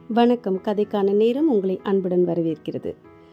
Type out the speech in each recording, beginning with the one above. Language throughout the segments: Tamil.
வணக்கம் கதைக்கான நேரம் உங்களை அன்புடன் வரவேற்கிறது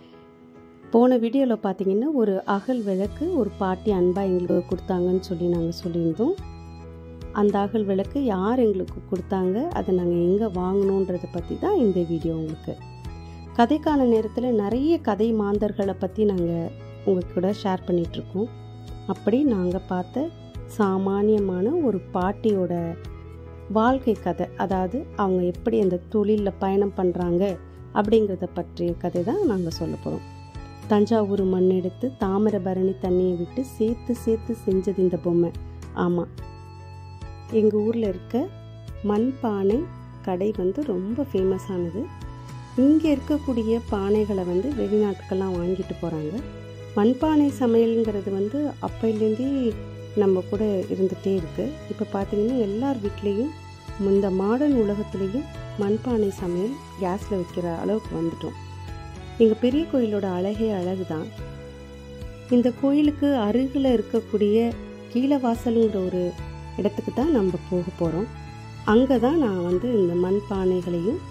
போன வீடியோவில் பார்த்தீங்கன்னா ஒரு அகல் விளக்கு ஒரு பாட்டி அன்பாக எங்களுக்கு கொடுத்தாங்கன்னு சொல்லி நாங்கள் சொல்லியிருந்தோம் அந்த அகல் விளக்கு யார் எங்களுக்கு கொடுத்தாங்க அதை நாங்கள் எங்கே வாங்கினோன்றதை பற்றி தான் இந்த வீடியோ உங்களுக்கு கதைக்கான நேரத்தில் நிறைய கதை மாந்தர்களை பற்றி நாங்கள் உங்கள் கூட ஷேர் பண்ணிகிட்ருக்கோம் அப்படி நாங்கள் பார்த்த சாமானியமான ஒரு பாட்டியோட வாழ்க்கை கதை அதாவது அவங்க எப்படி அந்த தொழிலில் பயணம் பண்ணுறாங்க அப்படிங்கிறத பற்றிய கதை தான் நாங்கள் சொல்ல போகிறோம் தஞ்சாவூர் மண் எடுத்து தாமிரபரணி தண்ணியை விட்டு சேர்த்து சேர்த்து செஞ்சது இந்த பொம்மை ஆமாம் எங்கள் ஊரில் இருக்க மண் பானை கடை வந்து ரொம்ப ஃபேமஸானது இங்கே இருக்கக்கூடிய பானைகளை வந்து வெளிநாட்டுக்கெல்லாம் வாங்கிட்டு போகிறாங்க மண்பானை சமையலுங்கிறது வந்து அப்பையிலேருந்தே நம்ம கூட இருந்துகிட்டே இருக்குது இப்போ பார்த்தீங்கன்னா எல்லார் வீட்லேயும் இந்த மாடர்ன் உலகத்துலேயும் மண்பானை சமையல் கேஸில் வைக்கிற அளவுக்கு வந்துட்டோம் எங்கள் பெரிய கோயிலோட அழகே அழகு தான் இந்த கோயிலுக்கு அருகில் இருக்கக்கூடிய கீழவாசலுங்கிற ஒரு இடத்துக்கு தான் நம்ம போக போகிறோம் அங்கே தான் நான் வந்து இந்த மண் பானைகளையும்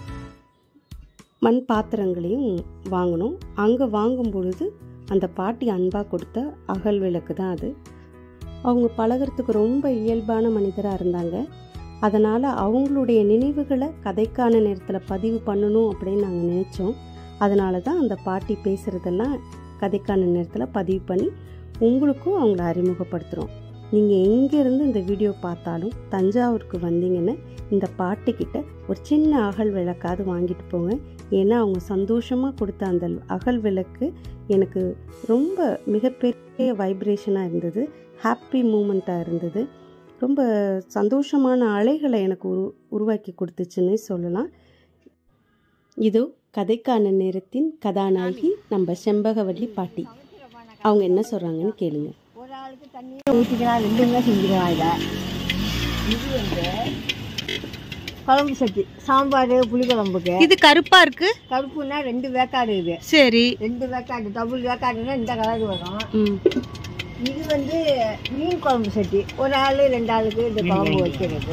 மண் பாத்திரங்களையும் வாங்கினோம் அங்கே வாங்கும் பொழுது அந்த பாட்டி அன்பாக கொடுத்த அகல் விளக்கு தான் அது அவங்க பழகிறதுக்கு ரொம்ப இயல்பான மனிதராக இருந்தாங்க அதனால் அவங்களுடைய நினைவுகளை கதைக்கான நேரத்தில் பதிவு பண்ணணும் அப்படின்னு நாங்கள் நினச்சோம் அதனால தான் அந்த பாட்டி பேசுகிறதெல்லாம் கதைக்கான நேரத்தில் பதிவு பண்ணி உங்களுக்கும் அவங்கள அறிமுகப்படுத்துகிறோம் நீங்கள் எங்கேருந்து இந்த வீடியோ பார்த்தாலும் தஞ்சாவூருக்கு வந்தீங்கன்னா இந்த பாட்டிக்கிட்ட ஒரு சின்ன அகல் விளக்காவது வாங்கிட்டு போங்க ஏன்னா அவங்க சந்தோஷமாக கொடுத்த அந்த அகல் விளக்கு எனக்கு ரொம்ப மிகப்பெரிய வைப்ரேஷனாக இருந்தது ஹாப்பி மூமெண்ட்டாக இருந்தது ரொம்ப சந்தோஷமான அலைகளை எனக்கு உரு உருவாக்கி கொடுத்துச்சுன்னு சொல்லலாம் இதோ கதைக்கான நேரத்தின் கதாநாயகி நம்ம செம்பகவல்லி பாட்டி அவங்க என்ன சொல்கிறாங்கன்னு கேளுங்க ஒரு ஆளுக்கு தண்ணி ஊற்றிக்கலாம் ரெண்டுமே செஞ்சுக்கலாம் இதை இது வந்து குழம்பு சட்டி சாம்பார் புளிக்குழம்புக்கு இது கருப்பாக இருக்கு கருப்புன்னா ரெண்டு வேக்காடு இது சரி ரெண்டு வேக்காடு டபுள் வேக்காடுன்னா இந்த கலர் வரும் ம் இது வந்து மீன் குழம்பு சட்டி ஒரு ஆள் ரெண்டு ஆளுக்கு இந்த குழம்பு வைக்கிறது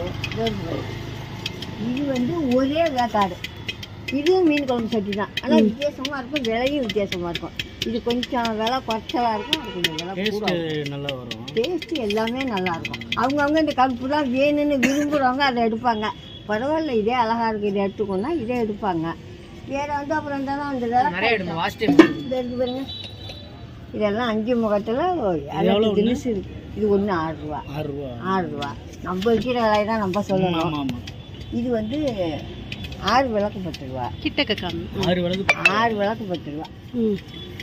இது வந்து ஒரே வேக்காடு இதுவும் மீன் குழம்பு சட்டி தான் ஆனால் வித்தியாசமாக இருக்கும் விலையும் வித்தியாசமாக இருக்கும் இது கொஞ்சம் விலை குறைச்சலாக இருக்கும் அது கொஞ்சம் விலை கூட நல்லா வரும் டேஸ்ட்டு எல்லாமே நல்லா இருக்கும் அவங்கவுங்க இந்த கருப்பு தான் வேணும்னு விரும்புகிறவங்க அதை எடுப்பாங்க பரவாயில்ல இதே அழகா இருக்கு இதை எடுத்துக்கோன்னா இதே எடுப்பாங்க வேற வந்து அப்புறம் இந்த அந்த நிறைய விளக்கு எடுங்க வாஸ்ட் இந்த இருக்கு பாருங்க இதெல்லாம் அஞ்சு முகத்தில் தினுசு இருக்கு இது ஒன்று ஆறு ரூபா ஆறு ரூபா ஆறு ரூபா நம்ம விற்கிற விலையை தான் நம்ம சொல்லணும் ஆமா ஆமா இது வந்து ஆறு விளக்கு பத்து ரூபா கிட்டக்க காமி ஆறு விளக்கு ஆறு விளக்கு பத்து ரூபா ம்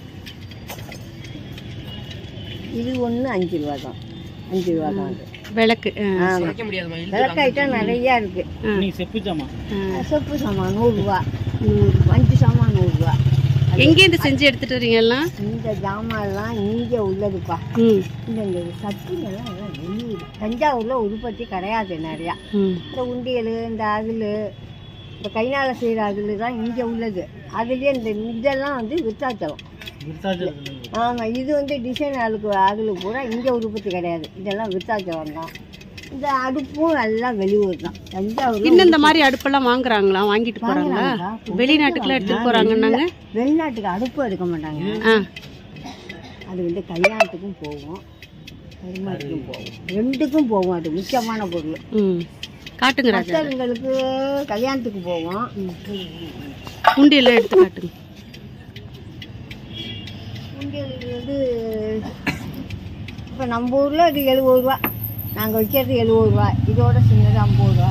இது ஒன்று அஞ்சு ரூபா தான் அஞ்சு ரூபா தான் அது விளக்கு ஆமாம் வைக்க முடியாதுமா விளக்கு ஐட்டம் நிறையா இருக்குது நீங்க செப்புச்சாமா சொப்பு சாமான் நூறுரூவா அஞ்சு சாமான் நூறுரூவா எங்கேருந்து செஞ்சு எடுத்துட்டு வரீங்க எல்லாம் இந்த ஜாமான்லாம் இங்கே உள்ளதுப்பா ம் இந்த இந்த சட்டிங்கெல்லாம் எல்லாம் வெளியூர் தஞ்சாவூரில் உற்பத்தி கிடையாது நிறையா ம் இந்த உண்டியல் இந்த அகில் இந்த கையால் செய்கிற அகில் தான் இங்கே உள்ளது அதுலேயே இந்த இதெல்லாம் வந்து விருத்தாச்சலம் விருத்தாச்சலத்துல ஆமாம் இது வந்து டிசைன் அழுக்கு அகில் பூரா இங்கே உற்பத்தி கிடையாது இதெல்லாம் விருத்தாச்சலம் தான் இந்த அடுப்பும் எல்லாம் வெளியூர் தான் தஞ்சாவூரில் இன்னும் இந்த மாதிரி அடுப்பெல்லாம் வாங்குறாங்களா வாங்கிட்டு போறாங்களா வாங்குறாங்கக்கா. வெளிநாட்டுக்குலாம் எடுத்துட்டு போறாங்கன்னாங்க வெளிநாட்டுக்கு அடுப்பு எடுக்க மாட்டாங்க ஆ அது வந்து கல்யாணத்துக்கும் போகும் கருமாட்டுக்கும் போகும் ரெண்டுக்கும் போகும் அது முக்கியமான பொருள் ம் காட்டுங்க ராஜா மற்றவங்களுக்கு கல்யாணத்துக்கு போகும் உண்டியெல்லாம் எடுத்து காட்டுங்க உண்டியலுக்கு வந்து இப்போ நம்ம ஊரில் இது எழுபது ரூபா நாங்கள் வைக்கிறது எழுபது ரூபா இதோட சின்னது ஐம்பது ரூபா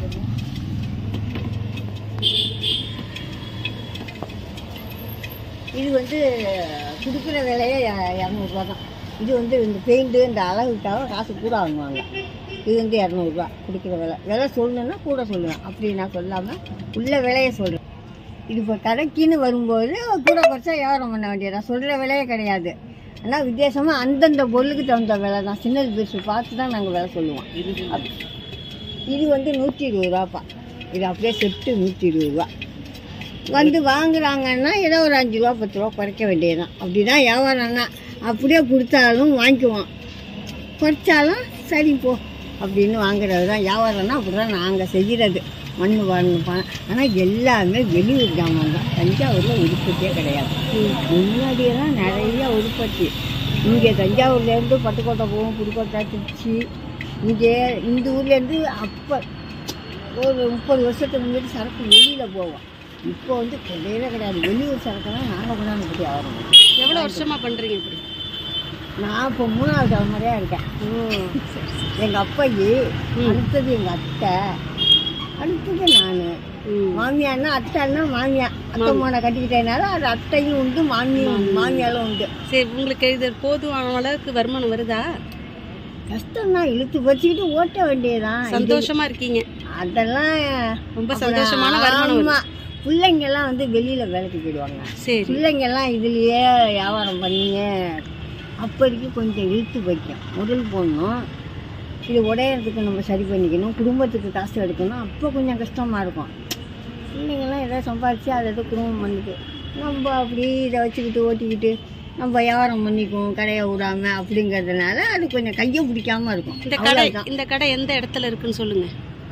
இது வந்து கொடுக்குற விலையே இ- இரநூறுவா தான் இது வந்து இந்த பெயிண்ட்டு இந்த அளவுக்காக காசு கூட வாங்குவாங்க இது வந்து இரநூறுவா கொடுக்குற விலை விலை சொல்லணுன்னா கூட சொல்லுவேன் அப்படி நான் சொல்லாமல் உள்ள விலையை சொல்கிறேன் இது இப்போ கடைக்குன்னு வரும்போது கூட குறைச்சா வியாபாரம் பண்ண வேண்டியதான் சொல்கிற விலையே கிடையாது ஆனால் வித்தியாசமாக அந்தந்த பொருளுக்கு தகுந்த விலை தான் சின்னது பெருசு பார்த்து தான் நாங்கள் விலை சொல்லுவோம் அப்- இது வந்து நூற்றி இருபது ரூபாப்பா இது அப்படியே செட்டு நூற்றி இருபது ரூபா வந்து வாங்குறாங்கன்னா ஏதோ ஒரு அஞ்சு ரூபா பத்து ரூபா குறைக்க வேண்டியதுதான் அப்படி தான் வியாபாரம்னா அப்படியே கொடுத்தாலும் வாங்கிக்குவோம் குறைச்சாலும் சரி போ அப்படின்னு வாங்குறது தான் வியாபாரம்னா அப்படி தான் நாங்கள் செய்கிறது மண் வாரணும் பானை ஆனால் எல்லாமே வெளியூர் ஜாமான் தான் தஞ்சாவூரில் உற்பத்தியே கிடையாது முன்னாடியெல்லாம் நிறைய உற்பத்தி இங்கே தஞ்சாவூர்லேருந்து பட்டுக்கோட்டை போவோம் புதுக்கோட்டை திருச்சி இங்கே இந்த ஊர்லேருந்து அப்போ ஒரு முப்பது வருஷத்துக்கு முன்னாடி சரக்கு வெளியில் போவோம் இப்போ வந்து கிடையவே கிடையாது வெளியூர் சரக்கெல்லாம் நாங்கள் கொண்டாந்து பற்றி ஆகிறோம் எவ்வளோ வருஷமா பண்றீங்க இப்படி நான் இப்போ மூணாவது தலைமுறையாக இருக்கேன் எங்கள் அப்பாயி அடுத்தது எங்கள் அத்தை அடுத்தது நான் ம். மாமியார்னா அத்தைன்னா மாமியா அத்தை மோனை கட்டிக்கிட்டதுனால அது அத்தையும் உண்டு மாமியும் மாமியாலும் உண்டு சரி உங்களுக்கு இது போதுமான அளவுக்கு வருமானம் வருதா கஷ்டம்தான் இழுத்து வச்சுக்கிட்டு ஓட்ட வேண்டியதுதான் சந்தோஷமா இருக்கீங்க அதெல்லாம் ரொம்ப சந்தோஷமான வருமானம் வருது. ஆமா பிள்ளைங்கெல்லாம் வந்து வெளியில வேலைக்கு போயிடுவாங்க சரி பிள்ளைங்கெல்லாம் இதுலயே வியாபாரம் பண்ணிங்க அப்போதைக்கு கொஞ்சம் இழுத்து வைக்கும் முதல் போடணும் இது உடையறதுக்கு நம்ம சரி பண்ணிக்கணும் குடும்பத்துக்கு காசு எடுக்கணும் அப்போ கொஞ்சம் கஷ்டமாக இருக்கும் பிள்ளைங்கெல்லாம் ஏதோ சம்பாதிச்சு அதை ஏதோ குடும்பம் பண்ணிட்டு நம்ம அப்படி இதை வச்சுக்கிட்டு ஓட்டிக்கிட்டு நம்ம வியாபாரம் பண்ணிக்குவோம் கடையை விடாம அப்படிங்கிறதுனால அது கொஞ்சம் கையை பிடிக்காம இருக்கும் இந்த கடை அவ்வளவுதான். இந்த கடை எந்த இடத்துல இருக்குன்னு சொல்லுங்க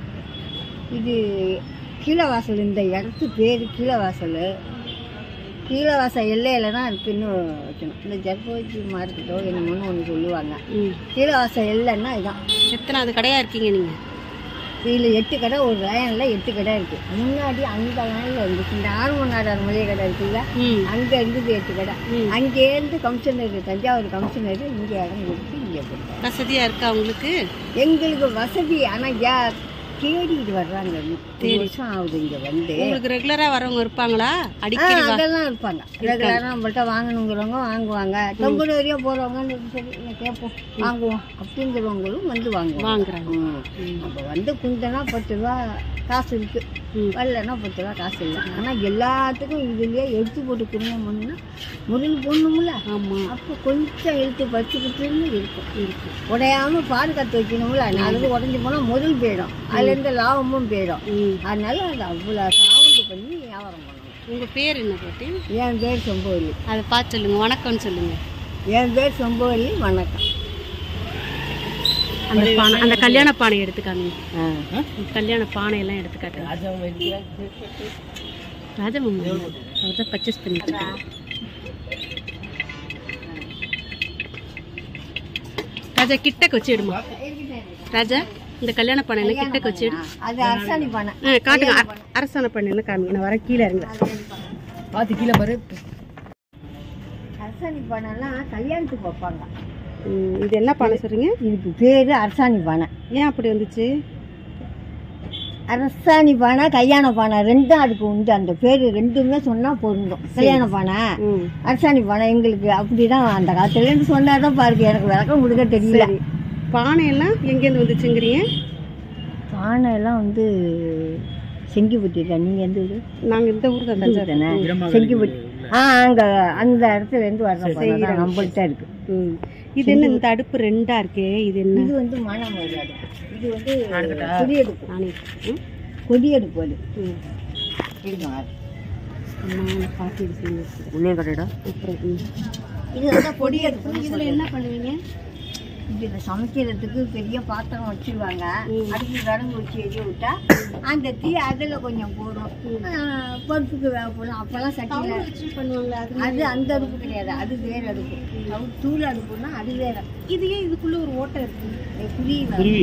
இது கீழவாசல் இந்த இடத்து பேர் கீழவாசல் கீழவாசல் எல்லையில தான் இருக்குன்னு வைக்கணும் இந்த ஜர்போஜி மார்க்கெட்டோ என்னமோன்னு ஒன்று சொல்லுவாங்க ம். கீழவாசல் எல்லைன்னா இதான் எத்தனாவது கடையா இருக்கீங்க நீங்க இதில் எட்டு கடை ஒரு லைனில் எட்டு கடை இருக்குது முன்னாடி அந்த லைனில் இருந்துச்சு இந்த ஆறுமணாடார் மளிகை கடை இருக்குல்ல ம் அங்கே இருந்தது எட்டு கடை ம். அங்கேருந்து கமிஷனர் தஞ்சாவூர் கமிஷனர் இங்கே இடம் கொடுத்து இங்கே கொடுத்தாங்க வசதியா இருக்கா உங்களுக்கு எங்களுக்கு வசதி ஆனால் யா தேடிட்டு வர்றாங்க ஒரு வருஷம் ஆகுது இங்கே வந்து உங்களுக்கு ரெகுலரா வரவங்க இருப்பாங்களா ஆ, அடிக்கடி வா- அதெல்லாம் இருப்பாங்க ரெகுலராக நம்மள்ட்ட வாங்கணுங்கிறவங்க வாங்குவாங்க டெம்பரரியா போகிறவங்க சரி இங்க கேட்போம் வாங்குவோம் அப்படிங்கிறவங்களும் வந்து வாங்குவாங்க வாங்குறாங்க ம். அப்போ வந்து குந்தனா பத்து ரூபா காசு இருக்கு ம். வரலன்னா பத்து ரூபா காசு இல்லை ஆனால் எல்லாத்துக்கும் இதுலயே எடுத்து போட்டு குடும்பம் பண்ணுன்னா முதல் போடணும்ல ஆமா அப்போ கொஞ்சம் இழுத்து வச்சுக்கிட்டுன்னு இருக்கும் இருக்கும் உடையாம பாதுகாத்து வைக்கணும்ல நாலு உடஞ்சி போனால் முதல் போயிடும் அதுலேருந்து லாபமும் போயிடும் ம். அதனால அது அவ்வளோ சாவுண்டு பண்ணி வியாபாரம் பண்ணணும் உங்க பேர் என்ன பாட்டி என் பேர் செம்பவல்லி அதை பார்த்து சொல்லுங்க வணக்கம்னு சொல்லுங்க என் பேர் செம்பவல்லி வணக்கம் அந்த பானை அந்த கல்யாண பானை எடுத்துக்காங்க ஆ கல்யாண பானை எல்லாம் எடுத்துக்காட்டுங்க ராஜமாமா அவர் தான் பர்ச்சேஸ் பண்ணிட்டு இருக்காரு. ராஜா கிட்டக்கு வச்சு எடுமா ராஜா இந்த கல்யாண பானை எல்லாம் கிட்டக்கு வச்சு எடு அது அரசாணி பண்ண ஆ, காட்டுங்க அ- அரசாணை பானை என்ன காமிங்க நான் வர கீழே இருங்க பார்த்து கீழே பாரு அரசாணி பானைலாம் கல்யாணத்துக்கு வைப்பாங்க ம், இது என்ன பானை சொல்றீங்க இதுக்கு பேர் அரசாணி பானை ஏன் அப்படி வந்துச்சு அரசாணி பானை கல்யாண பானை ரெண்டும் அதுக்கு உண்டு அந்த பேர் ரெண்டுமே சொன்னால் பொருந்தும் கல்யாண பானை ம் அரசாணி பானை எங்களுக்கு அப்படிதான் அந்த காலத்துலேருந்து சொன்னாதான் பாருங்க எனக்கு விளக்கம் கொடுக்க தெரியல சரி பானை எல்லாம் எங்கேருந்து வந்துச்சுங்கிறீங்க பானை எல்லாம் வந்து செங்கிப்பட்டி தான் நீங்கள் எந்த ஊர் நாங்கள் இந்த ஊர் தான் தஞ்சாவூர் தானே செங்கிப்பட்டி ஆ அங்கே அந்த இடத்துல இருந்து வர்ற பானை தான் நம்மள்ட்ட இருக்கு ம் இது என்ன இந்த அடுப்பு ரெண்டா இருக்கே இது என்ன இது வந்து மானாமரி அடுப்பு இது வந்து கொடியடுப்பு நானே ம் கொடியடுப்பு அது ம் இருக்குங்க அம்மா பாட்டி இது செய்யுங்க. உள்ளே கடைடா அப்புறம் ம். இது வந்து கொடியடுப்பு இதுல என்ன பண்ணுவீங்க இதில் சமைக்கிறதுக்கு பெரிய பாத்திரம் வச்சிருவாங்க அடுப்பு கரங்கு வச்சு எரிய விட்டா அந்த தீ அதில் கொஞ்சம் போடும் ஆ, பருப்புக்கு வேக போடும் அப்போல்லாம் சட்டியில் வச்சு பண்ணுவாங்களா அது அது அந்த அடுப்பு கிடையாது அது வேற அடுப்பு அது தூள் அடுப்புன்னா அது வேற இது ஏன் இதுக்குள்ள ஒரு ஓட்டை இருக்கு புரியுது குருவி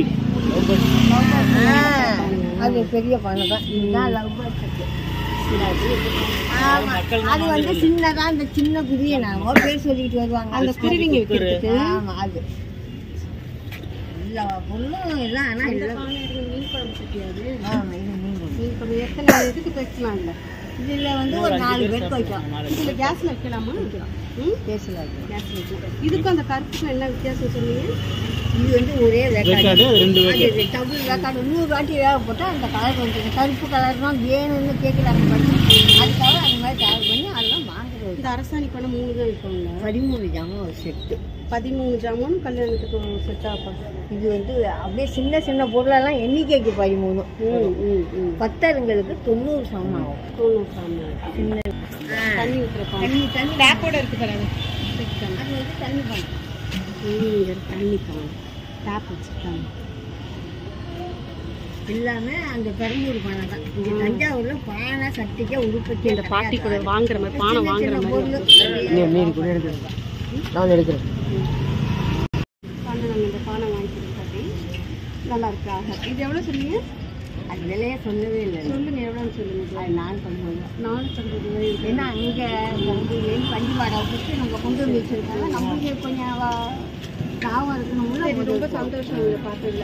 அது பெரிய பானை தான் இதுதான் லவ் பேர்ட்ஸுக்கு ஆமா அது வந்து சின்னதா அந்த சின்ன குருவியை நாம பேர் சொல்லிட்டு வருவாங்க அந்த குருவிங்க வைக்கிறதுக்கு ஆமா அது எல்லா பொருளும் எல்லாம் ஆனா எல்லாம் மீன் குழம்பு சட்டியாது ஆமா, இது மீன் குழம்பு. மீன் குழம்பு எத்தனை இதுக்கு வைக்கலாம் இல்லை இதுல வந்து ஒரு நாலு பேருக்கு வைக்கலாம் இதுல கேஸ்ல வைக்கலாமா ம் பேசல வைக்கலாம் கேஸ்ல வைக்கலாம் இதுக்கும் அந்த கருப்புக்கும் என்ன வித்தியாசம் சொன்னீங்க இது வந்து ஒரே வேக்காடு வேக்காடு ரெண்டு அது டபுள் வேக்காடு நூறு வாட்டி வேக போட்டால் அந்த கலர் வந்து கருப்பு கலர் தான் வேணும்னு கேட்குறாங்க பண்ணி அதுக்காக அந்த மாதிரி தயார் பண்ணி அதெல்லாம் வாங்குறது இந்த அரசாணி பணம் மூணு தான் வைப்பாங்க பதிமூணு ஜாமான் ஒரு செட்டு பதிமூணு ஜாமான் கல்யாணத்துக்கு ஒரு செட் ஆகும் இது வந்து அப்படியே சின்ன சின்ன பொருளெல்லாம் எண்ணிக்கைக்கு பதிமூணு ம் ம் ம் பத்தருங்களுக்கு தொண்ணூறு சாமான் ஆகும் தொண்ணூறு சாமான் சின்ன தண்ணி ஊற்றுற பானை தண்ணி தண்ணி டேப்போட இருக்கு பாருங்க அது வந்து தண்ணி பண்ண ம் இங்க இருக்கு தண்ணி பானை டேப் வச்சுருக்காங்க எல்லாமே அந்த பெரம்பூர் பானை தான் இங்கே தஞ்சாவூரில் பானை சட்டிக்க உருப்பத்தி இந்த பாட்டி கூட வாங்குற மாதிரி பானை வாங்குற மாதிரி நீ மீறி கூட எடுக்கிறேன் நான் எடுக்கிறேன் பானை நாங்கள் இந்த பானை வாங்கிக்கிறோம் பாட்டி நல்லா இருக்கா இது எவ்வளோ சொன்னீங்க அது விலையை சொல்லவே இல்லை சொல்லுங்க எவ்வளோன்னு சொல்லுங்க அது நான் சொல்லுவேன் நானூற்றி ஐம்பது ரூபாய் இருக்கு ஏன்னா அங்கே வந்து ஏன் பஞ்சு வாடகை கொடுத்து நம்ம கொண்டு வந்து வச்சிருக்காங்க நம்மளுக்கு கொஞ்சம் வா- லாபம் இருக்கணும்ல சரி ரொம்ப சந்தோஷம் உங்களை பார்த்ததில்ல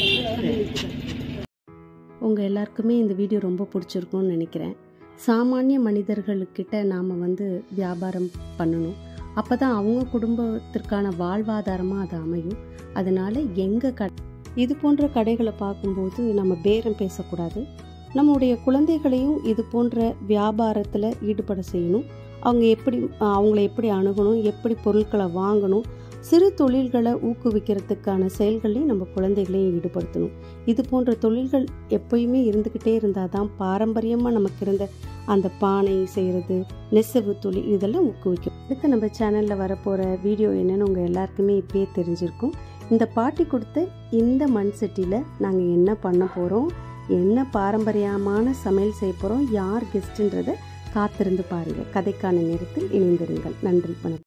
உங்கள் எல்லாருக்குமே இந்த வீடியோ ரொம்ப பிடிச்சிருக்கும்னு நினைக்கிறேன் சாமானிய மனிதர்கள்கிட்ட நாம் வந்து வியாபாரம் பண்ணணும் அப்போ தான் அவங்க குடும்பத்திற்கான வாழ்வாதாரமாக அது அமையும் அதனால் எங்கள் க இது போன்ற கடைகளை பார்க்கும்போது நம்ம பேரம் பேசக்கூடாது நம்முடைய குழந்தைகளையும் இது போன்ற வியாபாரத்தில் ஈடுபட செய்யணும் அவங்க எப்படி அவங்கள எப்படி அணுகணும் எப்படி பொருட்களை வாங்கணும் சிறு தொழில்களை ஊக்குவிக்கிறதுக்கான செயல்களையும் நம்ம குழந்தைகளையும் ஈடுபடுத்தணும் இது போன்ற தொழில்கள் எப்பயுமே இருந்துக்கிட்டே இருந்தால் தான் பாரம்பரியமாக நமக்கு இருந்த அந்த பானை செய்கிறது நெசவு தொழில் இதெல்லாம் ஊக்குவிக்கும் அடுத்து நம்ம சேனலில் வரப்போகிற வீடியோ என்னன்னு உங்கள் எல்லாருக்குமே இப்பயே தெரிஞ்சிருக்கும் இந்த பாட்டி கொடுத்த இந்த மண் சட்டியில் நாங்கள் என்ன பண்ண போகிறோம் என்ன பாரம்பரியமான சமையல் செய்ய போகிறோம் யார் கெஸ்ட்டுன்றதை காத்திருந்து பாருங்கள் கதைக்கான நேரத்தில் இணைந்திருங்கள் நன்றி வணக்கம்